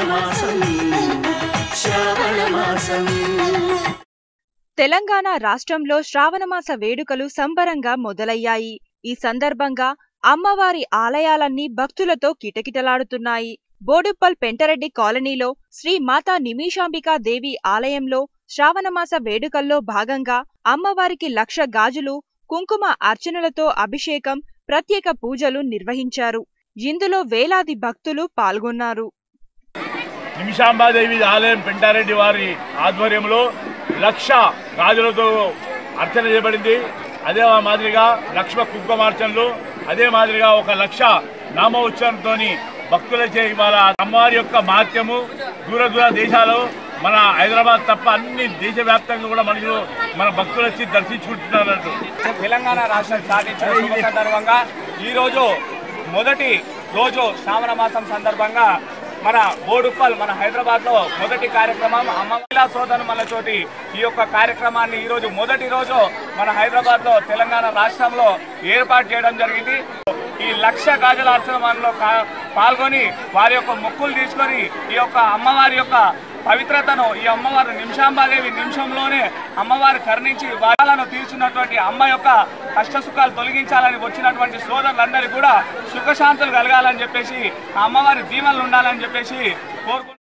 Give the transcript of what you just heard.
మాసం శ్రావణ మాసం తెలంగాణ రాష్ట్రంలో శ్రావణమాస వేడుకలు సంబరంగా మొదలయ్యాయి ఈ సందర్భంగా అమ్మవారి ఆలయాలన్నీ భక్తులతో కిటకిటలాడుతున్నాయి బోడుప్పల్ పెంటరెడ్డి కాలనీలో శ్రీ మాతా నిమిషాంబికా దేవి ఆలయంలో శ్రావణమాస వేడుకల్లో భాగంగా అమ్మవారికి లక్ష గాజులు కుంకుమ అర్చనలతో అభిషేకం ప్రత్యేక పూజలు నిర్వహించారు ఇందులో వేలాది భక్తులు పాల్గొన్నారు నిమిషాంబాదేవి ఆలయం పెంటారెడ్డి వారి ఆధ్వర్యంలో లక్ష గాజులతో అర్చన చేయబడింది అదే మాదిరిగా లక్ష్మ కుంకుమార్చనలు అదే మాదిరిగా ఒక లక్ష నామ ఉచ్చారణతో భక్తులచే ఇవాళ అమ్మవారి యొక్క మహత్యము దూర దూర దేశాలు మన హైదరాబాద్ తప్ప అన్ని దేశవ్యాప్తంగా కూడా మనుషులు మన భక్తులు వచ్చి దర్శించుకుంటున్నారు తెలంగాణ రాష్ట్రం సాధించిన శుభ సందర్భంగా ఈరోజు మొదటి రోజు శ్రావణ మాసం సందర్భంగా మన బోడుప్పల్ మన హైదరాబాద్ లో మొదటి కార్యక్రమం అమ్మ మహిళా సోదరులతోటి ఈ యొక్క కార్యక్రమాన్ని ఈ రోజు మొదటి రోజు మన హైదరాబాద్ లో తెలంగాణ రాష్ట్రంలో ఏర్పాటు చేయడం జరిగింది ఈ లక్ష గాజుల ఆశ్రమంలో కా- పాల్గొని వారి యొక్క మొక్కులు తీసుకొని ఈ యొక్క అమ్మవారి యొక్క పవిత్రతను ఈ అమ్మవారు నిమిషాంబాదేవి నిమిషంలోనే అమ్మవారు కరుణించి వారాలను తీర్చినటువంటి అమ్మ యొక్క కష్ట సుఖాలు తొలగించాలని వచ్చినటువంటి సోదరులందరికీ కూడా సుఖశాంతులు కలగాలని చెప్పేసి ఆ అమ్మవారి దీవెనలు ఉండాలని చెప్పేసి కోరుకుంటున్నాను